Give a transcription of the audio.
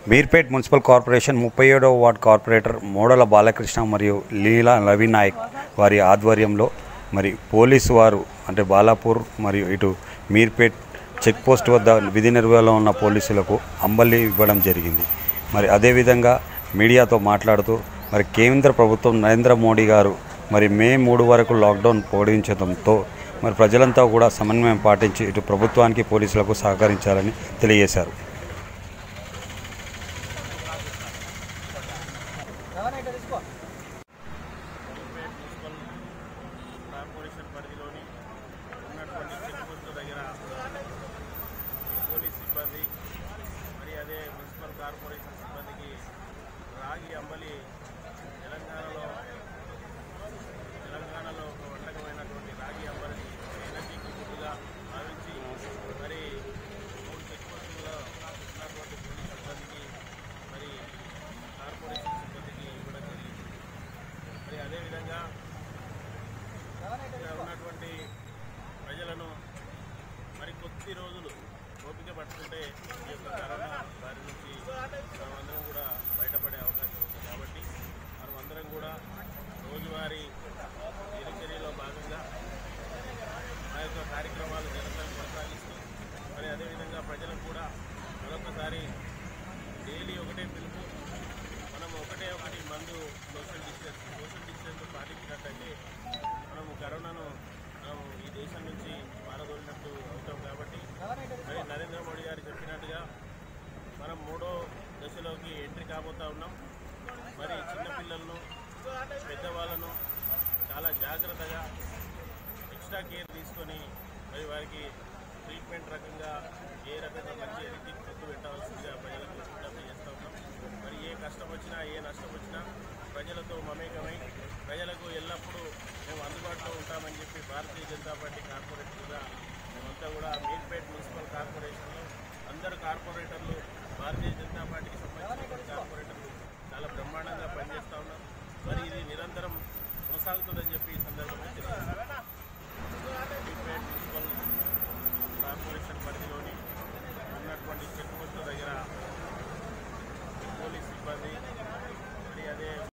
Meerpet municipal corporation ముప్పై ఏడవ ward corporator మోడల Balakrishna మరియు లీలా రవి నాయక్ వారి ఆధ్వర్యంలో మరి పోలీసు వారు అంటే బాలాపూర్ మరియు ఇటు మీర్పేట్ చెక్ పోస్ట్ వద్ద విధి నిర్వహణలో ఉన్న పోలీసులకు అంబలి ఇవ్వడం జరిగింది మరి అదేవిధంగా మీడియాతో మాట్లాడుతూ మరి కేంద్ర ప్రభుత్వం నరేంద్ర మోడీ గారు మరి మే మూడు వరకు లాక్డౌన్ పొడిగించడంతో మరి ప్రజలంతా కూడా సమన్వయం పాటించి ఇటు ప్రభుత్వానికి పోలీసులకు సహకరించాలని తెలియజేశారు మున్సిపల్ కార్పొరేషన్ పరిధిలోని ఉన్నటువంటి చెక్ పోస్టు దగ్గర పోలీస్ సిబ్బంది మరి అదే మున్సిపల్ కార్పొరేషన్ సిబ్బందికి రాగి అంబలి తెలంగాణలో తెలంగాణలో ఒక వంటకమైనటువంటి రాగి అంబలిని ఎనర్జీకి గుర్తుగా భావించి మరి మూడు చెక్ పోస్టుల్లో ఉన్నటువంటి పోలీస్ సిబ్బందికి మరి కార్పొరేషన్ సిబ్బందికి ఇవ్వడం జరిగింది మరి అదేవిధంగా ఇక్కడ ఉన్నటువంటి ప్రజలను మరి కొద్ది రోజులు ఓపిక పట్టుకుంటే ఈ యొక్క కరోనా దారి నుంచి మనమందరం కూడా బయటపడే అవకాశం ఉంది కాబట్టి మనమందరం కూడా రోజువారీ దినచర్యలో భాగంగా ఆ యొక్క కార్యక్రమాలు నిరంతరం కొనసాగిస్తూ మరి అదేవిధంగా ప్రజలకు కూడా మరొకసారి డైలీ ఒకటే పిలుపు మనం ఒకటే ఒకటి మందు సోషల్ డిస్టెన్స్ సోషల్ డిస్టెన్స్ పాటించినట్టయితే మనము కరోనాను మనం ఈ దేశం నుంచి పారదోలినట్టు అవుతాం కాబట్టి మరి నరేంద్ర మోడీ గారు చెప్పినట్టుగా మనం మూడో దశలోకి ఎంట్రీ కాబోతా ఉన్నాం మరి చిన్నపిల్లలను పెద్దవాళ్ళను చాలా జాగ్రత్తగా ఎక్స్ట్రా కేర్ తీసుకొని మరి వారికి ట్రీట్మెంట్ రకంగా ఏ రకంగా మంచి ఎనర్జిక్ ఫుడ్ పెట్టాల్సిందిగా ప్రజలకు విజ్ఞప్తి చేస్తూ ఉన్నాం మరి ఏ కష్టం వచ్చినా ఏ నష్టం వచ్చినా ప్రజలతో మమేకమై ప్రజలకు ఎల్లప్పుడూ మేము అందుబాటులో ఉంటామని చెప్పి భారతీయ జనతా పార్టీ కార్పొరేటర్గా మేమంతా కూడా మీర్పేట్ మున్సిపల్ కార్పొరేషన్లో అందరు కార్పొరేటర్లు భారతీయ జనతా